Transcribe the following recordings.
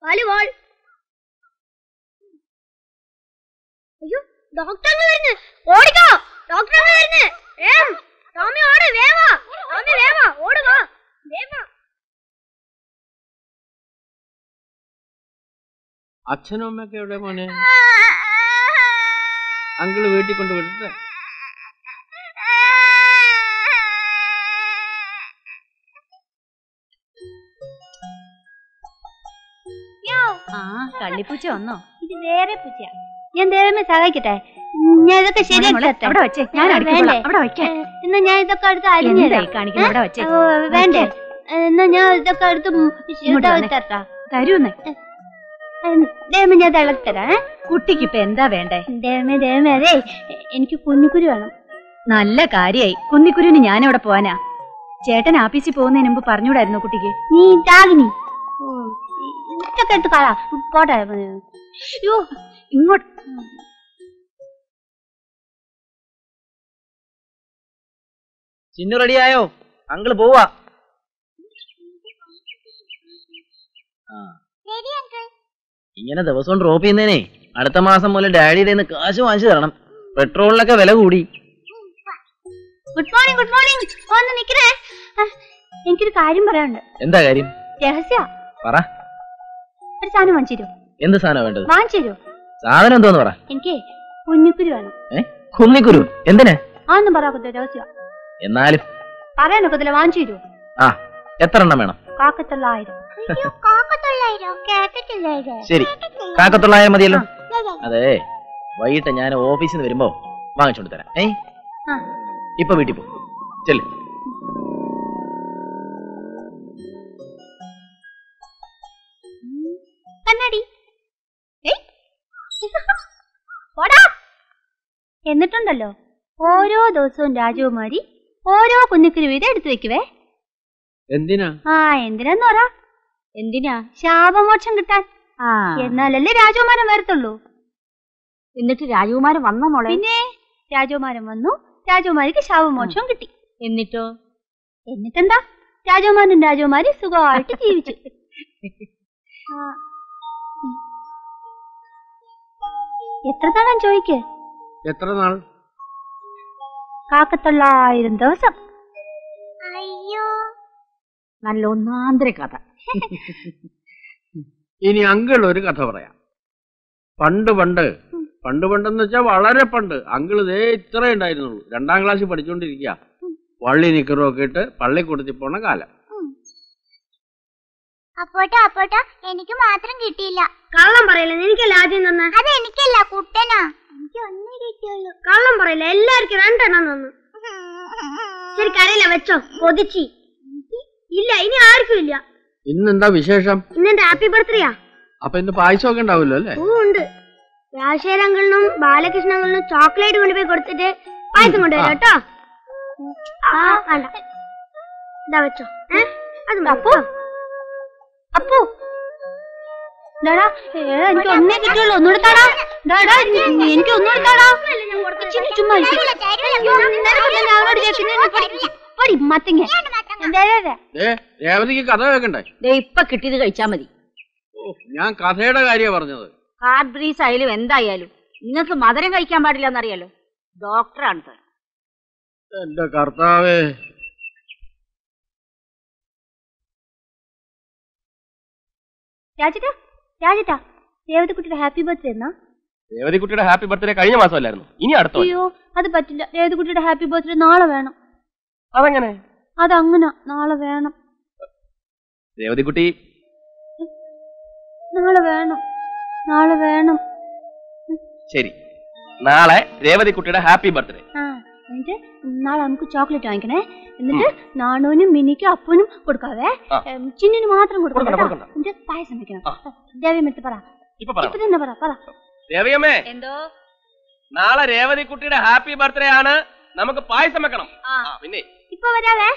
Volleyball അയ്യോ doctor വരുന്നു ഓടിക്കോ ഡോക്ടർ വരുന്നു വേഗം ടോമി ഓട് വേവാ ടോമി വേവാ ഓടുക വേവാ അച്ഛനും അമ്മയൊക്കെ എവിടെ മോനെ അങ്കിള് വീട്ടിൽ കൊണ്ട് വിടട്ടെ ആ കള്ളിപ്പൂച്ച വന്നോ ഇത് വേറെ പൂച്ചയാ ഞാൻ ദൈവമേ സഹായിക്കട്ടെ ഉം, ഞാൻ ഇതൊക്കെ മോനെ, മോളെ, ശരിയാക്കി അവിടെ വെച്ചേ ഞാൻ അടിക്കോളാം അവിടെ വെക്കാൻ എന്നാ ഞാൻ ഇതൊക്കെ എടുത്ത് അരിഞ്ഞു എന്തായി കാണിക്കുന്നത് അവിടെ വെച്ചേ വേണ്ടേ എന്നാ ഞാൻ ഇതൊക്കെ എടുത്ത് ഇങ്ങോട്ട് വന്നേ. തട്ടാ തരൂന്നേ ദൈവമേ ഞാൻ തിളക്കി തരാം ഏ? കുട്ടിക്ക് ഇപ്പൊ എന്താ വേണ്ടേ ദൈവമേ ദൈവമേ അതെ എനിക്ക് കുഞ്ഞുകുരു വേണം നല്ല കാര്യായി കുന്നിക്കുരുവിന് ഞാനവിടെ പോവാനാ ചേട്ടൻ ആഫീസിൽ പോകുന്നതിന് മുമ്പ് പറഞ്ഞൂടായിരുന്നു കുട്ടിക്ക് നീ ദാഗിനി ഉം, ഇതൊക്കെ എടുത്ത് കളാ പോട്ടെ അയ്യോ ഇങ്ങോട്ട് ചിന്നു റെഡിയായോ അങ്കിള് പോവാ ആ. ഇങ്ങനെ ദിവസവും ഡ്രോപ്പ് ചെയ്യുന്നേനെ അടുത്ത മാസം മുതൽ ഡാഡിയുടെ നിന്ന് കാശ് വാങ്ങിച്ചു തരണം പെട്രോളിനൊക്കെ വില കൂടി ഗുഡ് മോർണിംഗ് ഗുഡ് മോർണിംഗ് ഒന്ന് നിക്കണേ ആ, എനിക്കൊരു കാര്യം പറയാനുണ്ട് എന്താ കാര്യം രഹസ്യ പറ ഒരു സാധനം വാങ്ങിച്ചു തരുമോ എന്ത് സാധനം വേണ്ടത് വാങ്ങിച്ചു തരുമോ സാധനം എന്തോന്ന് പറ എനിക്ക് കുഞ്ഞുക്കുരു വേണം ഏ കുന്നിക്കുരു എന്തിനാ ആന്നും പറയാക്കത്തില്ല രഹസ്യ എന്നാലും പറയാനൊക്കത്തില്ല വാങ്ങിച്ചു തരുമോ ആ എത്ര എണ്ണം വേണം കാക്കത്തൊള്ളായിരം കാക്കത്തൊള്ളായിരം കേട്ടിട്ടില്ലേ ശരി കാക്കത്തുള്ളായാലും മതിയല്ലോ അതെ വൈകിട്ട് ഞാൻ ഓഫീസിൽ നിന്ന് വരുമ്പോ വാങ്ങിച്ചോണ്ട് തരാം ഏ ആ. ഇപ്പൊ വീട്ടിൽ പോ ചെല്ല് കണ്ണാടി ഏയ്. പോടാ. എന്നിട്ടുണ്ടല്ലോ ഓരോ ദിവസവും രാജകുമാരി ഓരോ കുഞ്ഞിക്കുരു വീതം എടുത്തു വെക്കുവേ എന്തിനാ ആ എന്തിനാന്ന് പറ എന്തിനാ ശാപമോക്ഷം കിട്ടാൻ ആ എന്നാലല്ലേ രാജകുമാരൻ വരത്തുള്ളൂ എന്നിട്ട് രാജകുമാരൻ വന്നോ മോളെ പിന്നെ രാജകുമാരൻ വന്നു രാജകുമാരിക്ക് ശാപമോക്ഷം കിട്ടി എന്നിട്ടോ എന്നിട്ടെന്താ രാജകുമാരനും രാജകുമാരി സുഖമായിട്ട് ജീവിച്ചു ആ. എത്ര നാളാൻ ചോദിക്ക് എത്ര നാൾ കാക്കത്തൊള്ളായിരം ദിവസം നല്ല ഒന്നാന്തര കഥ ഇനി അങ്കിൾ ഒരു കഥ പറയാം പണ്ട് പണ്ട് പണ്ട് പണ്ടെന്ന് വെച്ചാൽ വളരെ പണ്ട് അങ്കിൾ ഇതേ ഇത്രേ ഉണ്ടായിരുന്നുള്ളൂ രണ്ടാം ക്ലാസ്സിൽ പഠിച്ചുകൊണ്ടിരിക്കുക വള്ളി നിക്കറും ഒക്കെ ഇട്ട് പള്ളിക്കൂടത്തിൽ പോണ കാലം അപ്പോട്ടോ അപ്പോട്ടോ എനിക്ക് മാത്രം കിട്ടിയില്ല കള്ളം പറയില്ല എനിക്കല്ല ആദ്യം തന്ന അത് എനിക്കല്ല കുട്ടനാ എനിക്ക് ഒന്നേ കിട്ടിയുള്ളൂ കള്ളം പറയില്ല എല്ലാവർക്കും രണ്ടെണ്ണം തന്നു ശരി കരയില്ല വെച്ചോ കൊതിച്ചി ഇല്ല ഇനി ആർക്കും ഇല്ല ഇന്നെന്താ വിശേഷം ഇന്നെന്റെ ഹാപ്പി ബർത്ത്ഡേയാ അപ്പൊ ഇന്ന് പായസമൊക്കെ ഉണ്ടാവുമല്ലോ അല്ലേ ഓ ഉണ്ട് രാജശേഖരങ്ങളിനും ബാലകൃഷ്ണങ്ങളിനും ചോക്ലേറ്റ് കൊണ്ടുപോയി കൊടുത്തിട്ട് പായസം കൊണ്ടുവരാം കേട്ടോ ആ വേണ്ട ഇതാ വെച്ചോ ഏ അത് അപ്പോ അപ്പോ ഡാടാ ഏടാ എനിക്ക് ഒന്നേ കിട്ടുള്ളൂ ഒന്നുകൂടെ താടാ ഡാടാ എനിക്ക് ഒന്നുകൂടെ താടാ ചിന്നി ചുമ്മാ ഇരിക്ക്. അയ്യോ, നിനക്കല്ലേ ഞാൻ അവനോട് ചോദിക്കുന്നത്? പടി, പടി, മത്തങ്ങ. ദേ, ദേ, ദേ. ഏ രേവതിക്ക് കഥ കേൾക്കണ്ടേ ദേ ഇപ്പൊ കിട്ടിയത് കഴിച്ചാ മതി ഓ ഞാൻ കഥയുടെ കാര്യമാണ് പറഞ്ഞത് കാർബ്രീസ് ആയാലും എന്തായാലും നിങ്ങൾക്ക് മധുരം കഴിക്കാൻ പാടില്ല എന്നറിയാലോ ഡോക്ടറാണ് താൻ എന്റെ കർത്താവേ രാജേട്ടാ രാജേട്ടാ രേവതിക്കുട്ടിയുടെ ഹാപ്പി ബർത്ത്ഡേ എന്നാ രേവതിക്കുട്ടിയുടെ ഹാപ്പി ബർത്ത്ഡേ കഴിഞ്ഞ മാസമല്ലായിരുന്നു ഇനി അടുത്ത അയ്യോ അത് പറ്റില്ല രേവതിക്കുട്ടിയുടെ ഹാപ്പി ബർത്ത്ഡേ നാളെ വേണം അതെങ്ങനെ അതങ്ങനെ നാളെ വേണം രേവതിക്കുട്ടി നാളെ വേണം നാളെ വേണം ശരി നാളെ രേവതിക്കുട്ടിയുടെ ഹാപ്പി ബർത്ത്ഡേ ആ എന്നിട്ട് നാളെ നമുക്ക് ചോക്ലേറ്റ് വാങ്ങിക്കണേ എന്നിട്ട് നാണുവിനും മിനിക്കും അപ്പനും കൊടുക്കാവേ ആ. എം, ചിന്നിന് മാത്രം കൊടുക്കണം കൊടുക്കണം, കേട്ടോ. കൊടുക്കണം. എന്നിട്ട് പായസം വെക്കണം ആ. ദേവിയമ്മ പറ ഇപ്പൊ ഇപ്പൊ പറ തന്നെ പറ പറ രവിയമ്മേ എന്തോ നാളെ രേവതിക്കുട്ടിയുടെ ഹാപ്പി ബർത്ത്ഡേ ആണ് നമുക്ക് പായസം വെക്കണം ആ ആ, പിന്നെ ഇപ്പൊ വരാവേ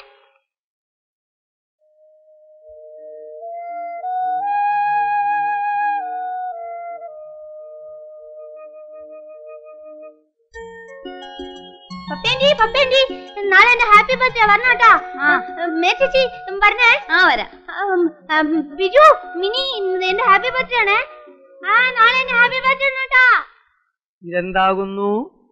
പപ്പേന്റി പപ്പേന്റി നാളെ എന്റെ ഹാപ്പി ബർത്ത്ഡേ വരണം കേട്ടോ ആ. മേച്ചേച്ചി പറഞ്ഞേ ആ വരാം ആ, ഉം, ഉം, ബിജു മിനി ഇന്ന് എന്റെ ഹാപ്പി ബർത്ത്ഡേ ആണേ ആ നാളെ എന്റെ ഹാപ്പി ബർത്ത്ഡേ കേട്ടാ ഇതെന്താകുന്നു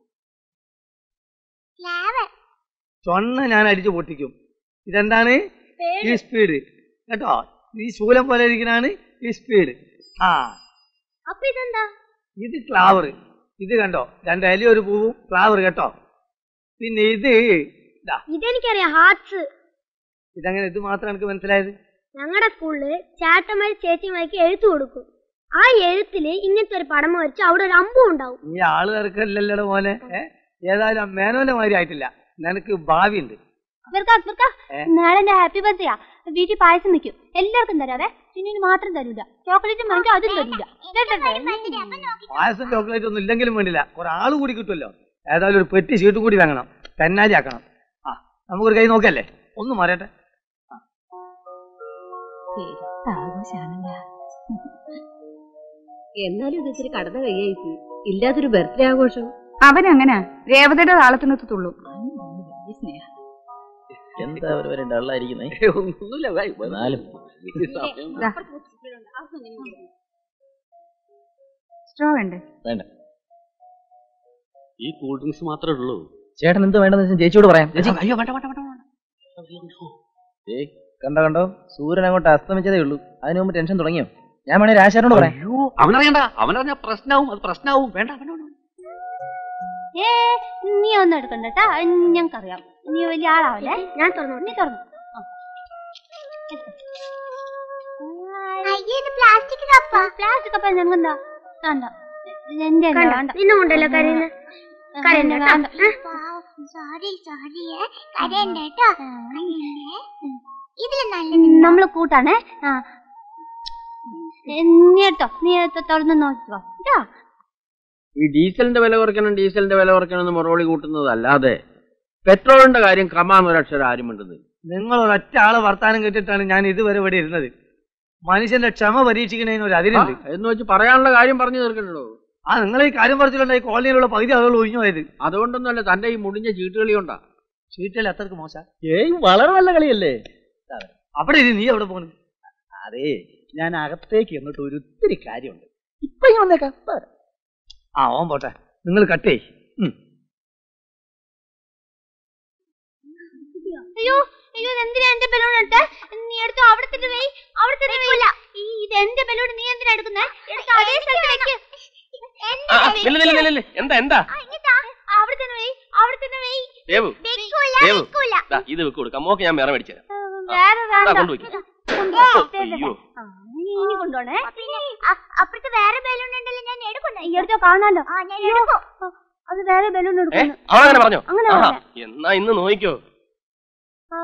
ഫ്ലവർ ചൊണ്ണ ഞാൻ അടിച്ചു പൊട്ടിക്കും ഇതെന്താണ് ഈ സ്പീഡ് കേട്ടോ ഈ ശൂലം പോലെ ഇരിക്കുന്നതാണ് ഈ സ്പീഡ് ആ അപ്പൊ ഇതെന്താ ഇത് ഫ്ലവർ ഇത് കണ്ടോ രണ്ട് ഇല ഒരു പൂവും ഫ്ലവർ കേട്ടോ പിന്നെ ഇത് ഇതാ ഇതെനിക്കറിയാം ഹാർട്സ് ഇതങ്ങനെ ഇത് മാത്രം എനിക്ക് മനസ്സിലായത് ഞങ്ങളുടെ സ്കൂളില് ചേട്ടന്മാര് ചേച്ചിമാർക്ക് എഴുത്തു കൊടുക്കും ആ എഴുത്തില് ഇങ്ങനത്തെ ഒരു പടം വരച്ച് അവിടെ ഒരു അമ്പും ഉണ്ടാവും നീ ആള് തിരക്കല്ലല്ലോ മോനെ ഏ ഏതായാലും മേനോന്റെ മാതിരി ആയിട്ടില്ല നിനക്ക് ഭാവിയുണ്ട് ഏ? നാളെ എന്റെ ഹാപ്പി ബർത്ത്ഡേ വീട്ടിൽ പായസം വെക്കും എല്ലാവർക്കും തരാവേ ചിന്നിന് മാത്രം തരൂല ചോക്ലേറ്റ് വാങ്ങിക്കും അതും തരൂല പായസം ചോക്ലേറ്റ് ഒന്നും ഇല്ലെങ്കിലും വേണ്ടില്ല കുറെ ആള് കൂടി കിട്ടുമല്ലോ ഏതായാലും ഒരു പെട്ടി ഷീട്ടും കൂടി വാങ്ങണം തെന്നാലി ആക്കണം ആ നമുക്കൊരു കൈ നോക്കല്ലേ ഒന്ന് മാറട്ടെ എന്നാലും ഇത് ഇത്തിരി കടന്ന കൈയായി പോയി ഇല്ലാത്തൊരു ബർത്ത്ഡേ ആഘോഷം അവനങ്ങനെ രേവതയുടെ താളത്തിനൊത്ത് തുള്ളും എന്താ ഒരു വരെ ഡള്ളായിരിക്കുന്നേ ഒന്നുമില്ല ഭായ്. എന്നാലും ഈ സമയം ദാ. സ്ട്രോ വേണ്ടേ വേണ്ട ഈ കൂൾ ഡ്രിങ്ക്സ് മാത്രമേ ഉള്ളൂ ചേട്ടൻ എന്ത് വേണ്ടെന്ന് വെച്ചാൽ ചേച്ചിയോട് പറയാം ചേച്ചി അയ്യോ വേണ്ട വേണ്ട വേണ്ട വേണ്ട. ഏയ് കണ്ടോ കണ്ടോ സൂര്യൻ അങ്ങോട്ട് അസ്തമിച്ചതേ ഉള്ളൂ അതിനു മുമ്പ് ടെൻഷൻ തുടങ്ങിയോ ഞാൻ വേണേ രാശാരോട് പറയാം അയ്യോ അവനറിയണ്ട അവനറിഞ്ഞ പ്രശ്നവും അത് പ്രശ്നവും വേണ്ട വേണ്ട വേണ്ട. ഏ നീ ഒന്നും എടുക്കണ്ട കേട്ടാ ഞങ്ങൾക്കറിയാം നീ വലിയ ആളാവല്ലേ ഞാൻ തുറന്നു നീ തുറന്നു അയ്യേ ഇത് പ്ലാസ്റ്റിക് കപ്പാ പ്ലാസ്റ്റിക് കപ്പ ഞങ്ങെന്താ വേണ്ട എന്റെ നിന്നുകൊണ്ടല്ലോ കരയുന്നത് കരയണ്ട സോറി സോറി കരയണ്ട കേട്ടോ കരയണ്ടേ ഇതില് നല്ലത് നമ്മള് കൂട്ടാണേ ആ ഏ, നീ കേട്ടോ നീ ത- തുറന്ന് നോക്കിക്കോ കേട്ടോ ഈ ഡീസലിന്റെ വില കുറയ്ക്കണം ഡീസലിന്റെ വില കുറയ്ക്കണം എന്ന് മറുപടി കൂട്ടുന്നത് അല്ലാതെ പെട്രോളിന്റെ കാര്യം കമാന്നൊരക്ഷരം ആരും മിണ്ടുന്നില്ല നിങ്ങൾ ഒരൊറ്റ ആളെ വർത്താനം കേട്ടിട്ടാണ് ഞാൻ ഇതുവരെ ഇവിടെ ഇരുന്നത് മനുഷ്യന്റെ ക്ഷമ പരീക്ഷിക്കുന്നതിന് ഒരു അതിരുണ്ട് ആ, എന്ന് വെച്ച് പറയാനുള്ള കാര്യം പറഞ്ഞു തീർക്കണ്ടോ ആ നിങ്ങൾ ഈ കാര്യം പറഞ്ഞിട്ടുണ്ടായി കോളനിയിലുള്ള പകുതി ആളുകൾ ഒഴിഞ്ഞു പോയത് അതുകൊണ്ടൊന്നുമല്ല തന്റെ ഈ മുടിഞ്ഞ ചീട്ടുകളി കൊണ്ടാ ചീറ്റൽ അത്രക്ക് മോശ ഏയ് വളരെ നല്ല കളിയല്ലേ അവിടെ ഇരി, നീ എവിടെ പോണു അതെ ഞാൻ അകത്തേക്ക് എന്നിട്ട് ഒരു ഒത്തിരി കാര്യമുണ്ട് ഇപ്പൊ ഞാൻ വന്നേക്കാം പോരെ. ആ ഓൻ പോട്ടെ നിങ്ങൾ കട്ടേ അയ്യോ അയ്യോ എന്തിനാ എന്റെ ബലൂൺ എടുത്തേ നീ എടുത്തു അവിടെ തന്നെ വെയ് അവിടെ തന്നെ വെയ് ഈ ഇത് എന്റെ ബലൂൺ നീ എന്തിനാ എടുക്കുന്നേ എടുത്ത് അതേ സ്ഥലത്ത് വെക്ക് ആ, ആ, നില്ല്, നില്ല്, നില്ല്, നില്ല്. എന്താ എന്താ അവിടെ തന്നെ വെയ് അവിടെ തന്നെ വെയ് ദേവു വെക്കൂല ദേവു വെക്കൂല ദാ, ഇത് വെക്ക് കൊടുക്കാം മോക്ക് ഞാൻ വേറെ മേടിച്ചു തരാം വേറെ ദാ, വേണ്ട കൊണ്ടുപോയി അയ്യോ ആ, നീ ഇനി കൊണ്ടോണേ പിന്നെ അ- അപ്പുറത്ത് വേറെ ബലൂൺ ഉണ്ടല്ലോ ഞാൻ എടുക്കുന്നു ഈ എടുത്തോ കാണാലോ ആ ഞാൻ എടുക്കും അത് വേറെ ബലൂൺ ഏ എടുക്കുന്നു അവളങ്ങനെ പറഞ്ഞോ അങ്ങനെ ആഹാ, പറഞ്ഞെ. എന്നാ ഇന്ന് നോക്കിക്കോ ഓ.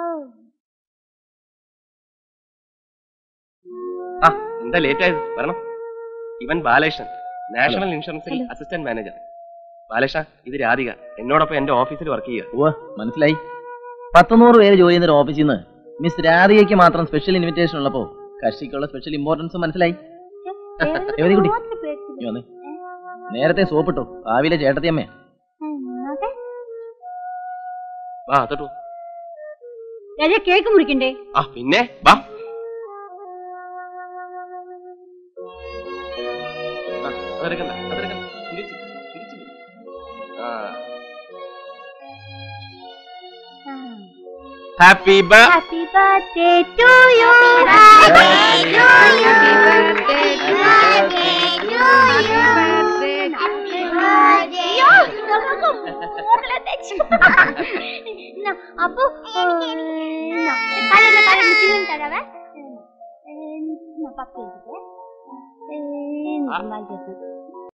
ആ എന്താ ലേറ്റ് ആയത് വരണം ഇവൻ ബാലകൃഷ്ണൻ നാഷണൽ ഇൻഷുറൻസിൽ അസിസ്റ്റന്റ് മാനേജർ ബാലകൃഷ്ണ ഇത് രാധിക എന്നോടൊപ്പം എന്റെ ഓഫീസിൽ വർക്ക് ചെയ്യുക ഉവ്വ് മനസ്സിലായി പത്തുനൂറ് പേര് ജോലി ചെയ്യുന്ന ഒരു ഓഫീസിൽ നിന്ന് മിസ് രാധികയ്ക്ക് മാത്രം സ്പെഷ്യൽ ഇൻവിറ്റേഷൻ ഉള്ളപ്പോ കക്ഷിക്കുള്ള സ്പെഷ്യൽ ഇമ്പോർട്ടൻസ് മനസ്സിലായി രവതി കുട്ടി നീ വന്നേ നേരത്തെ സോപ്പിട്ടോ ഭാവിയിലെ ചേട്ടത്തിയമ്മേ നോക്കെ. വാ തൊട്ടു രാജ കേക്ക് മുറിക്കണ്ടേ ആ പിന്നെ വാ ആ, അതെടുക്കണ്ട, അതെടുക്കണ്ട. തിരിച്ച്, തിരിച്ച്. ആ. ഹാപ്പി ബ Happy birthday to you. അയ്യോ, നമുക്ക് മൂക്കിലെ തെച്ച്. ന- അപ്പൊ കരണ്ട കരണ്ട ചിന്നും തരാവേ ഏ, ന, പത്ത് എടുത്തേ. ഏ, നന്നായിട്ട്